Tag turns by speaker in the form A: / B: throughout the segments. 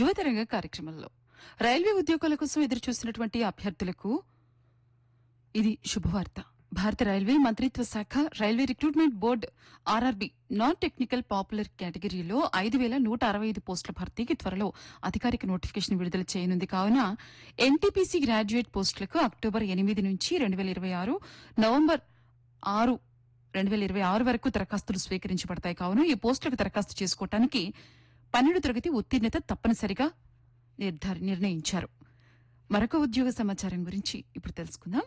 A: యువతరంగ కార్యక్రమంలో రైల్వే ఉద్యోగాల కోసం ఎదురు చూస్తున్నటువంటి అభ్యర్థులకు ఇది శుభవార్త భారత రైల్వే మంత్రిత్వ శాఖ railway recruitment board RRB non technical popular కేటగిరీలో ఐదు వేల నూట అరవై ఐదు పోస్టుల భర్తీకి త్వరలో అధికారిక నోటిఫికేషన్ విడుదల చేయనుంది కావున ఎన్టీపీసీ గ్రాడ్యుయేట్ పోస్టులకు అక్టోబర్ ఎనిమిది నుంచి రెండు వేల ఇరవై ఆరు నవంబర్ ఆరు రెండు వేల ఇరవై ఆరు వరకు దరఖాస్తులు స్వీకరించబడతాయి కావున ఈ పోస్టులకు దరఖాస్తు చేసుకోవటానికి పన్నెండు తరగతి ఉత్తీర్ణత తప్పనిసరిగా నిర్ధార నిర్ణయించారు మరొక ఉద్యోగ సమాచారం గురించి ఇప్పుడు తెలుసుకుందాం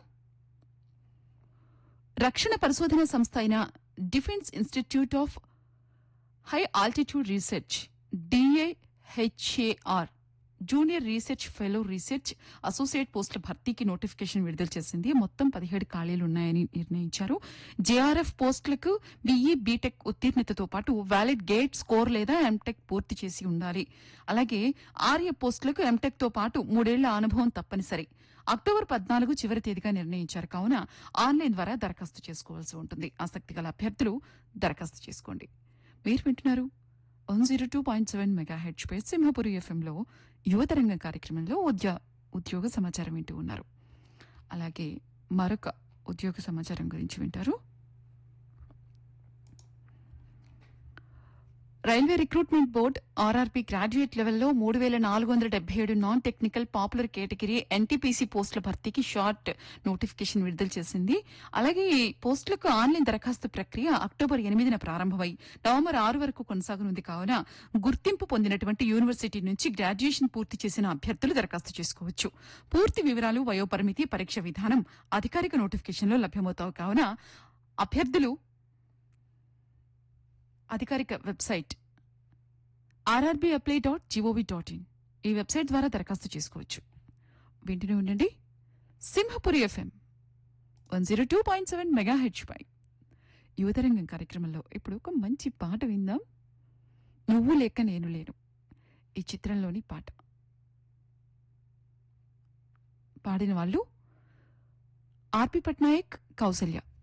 A: రక్షణ పరిశోధన సంస్థ అయిన Defence Institute of High Altitude Research DIHAR junior research fellow research associate పోస్టుల భర్తీకి నోటిఫికేషన్ విడుదల చేసింది మొత్తం పదిహేడు ఖాళీలు ఉన్నాయని నిర్ణయించారు జేఆర్ఎఫ్ పోస్టులకు బీఈ బీటెక్ ఉత్తీర్ణతతో పాటు వ్యాలిడ్ గేట్ స్కోర్ లేదా ఎంటెక్ పూర్తి చేసి ఉండాలి అలాగే ఆర్య పోస్టులకు ఎంటెక్ తో పాటు మూడేళ్ల అనుభవం తప్పనిసరి అక్టోబర్ పద్నాలుగు చివరి తేదీగా నిర్ణయించారు కావున ఆన్లైన్ ద్వారా దరఖాస్తు చేసుకోవాల్సి ఉంటుంది ఆసక్తి గల అభ్యర్థులు దరఖాస్తు చేసుకోండి మీరు వింటున్నారు one zero two point seven మెగా హెచ్ పై సింహపురి ఎఫ్ఎంలో యువతరంగం కార్యక్రమంలో ఉద్య ఉద్యోగ సమాచారం వింటూ ఉన్నారు అలాగే మరొక ఉద్యోగ సమాచారం గురించి వింటారు railway recruitment board RRB graduate లెవెల్లో మూడు వేల నాలుగు వందల డెబ్బై ఏడు non technical popular category NTPC పోస్టుల భర్తీకి షార్ట్ నోటిఫికేషన్ విడుదల చేసింది అలాగే ఈ పోస్టులకు ఆన్లైన్ దరఖాస్తు ప్రక్రియ అక్టోబర్ ఎనిమిదిన ప్రారంభమై నవంబర్ ఆరు వరకు కొనసాగనుంది కావున గుర్తింపు పొందినటువంటి యూనివర్సిటీ నుంచి గ్రాడ్యుయేషన్ పూర్తి చేసిన అభ్యర్థులు దరఖాస్తు చేసుకోవచ్చు పూర్తి వివరాలు వయోపరిమితి పరీక్ష విధానం అధికారిక నోటిఫికేషన్లో లభ్యమవుతావు కావున అభ్యర్థులు అధికారిక website RRB apply dot GOV dot in ఈ వెబ్సైట్ ద్వారా దరఖాస్తు చేసుకోవచ్చు వింటూనే ఉండండి Simhapuri FM one zero two point seven మెగా హెచ్ పై యువతరంగం కార్యక్రమంలో ఇప్పుడు ఒక మంచి పాట విందాం నువ్వు లేక నేను లేను ఈ చిత్రంలోని పాట పాడిన వాళ్ళు ఆర్పి పట్నాయక్ కౌసల్య